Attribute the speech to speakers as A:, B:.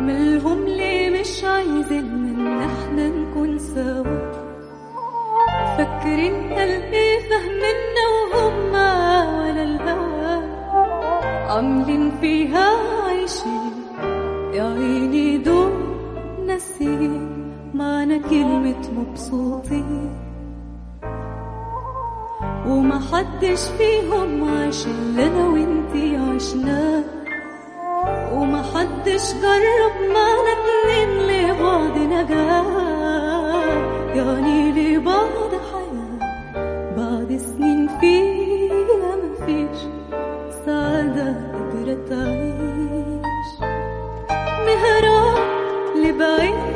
A: ملهم ليه مش عايزين من احنا نكون سوا فكرين قلبي فهمنا وهم ولا الهوى عاملين فيها عايشين يا عيني دول ناسين معنى كلمة مبسوطين وما حدش فيهم عاش اللي انا وانتي عشناه وما حدش جرب معنا اتنين لبعض نجاة يعني لبعض حياة بعد سنين فيها مفيش سعادة قدرت تعيش مهرب لبعيد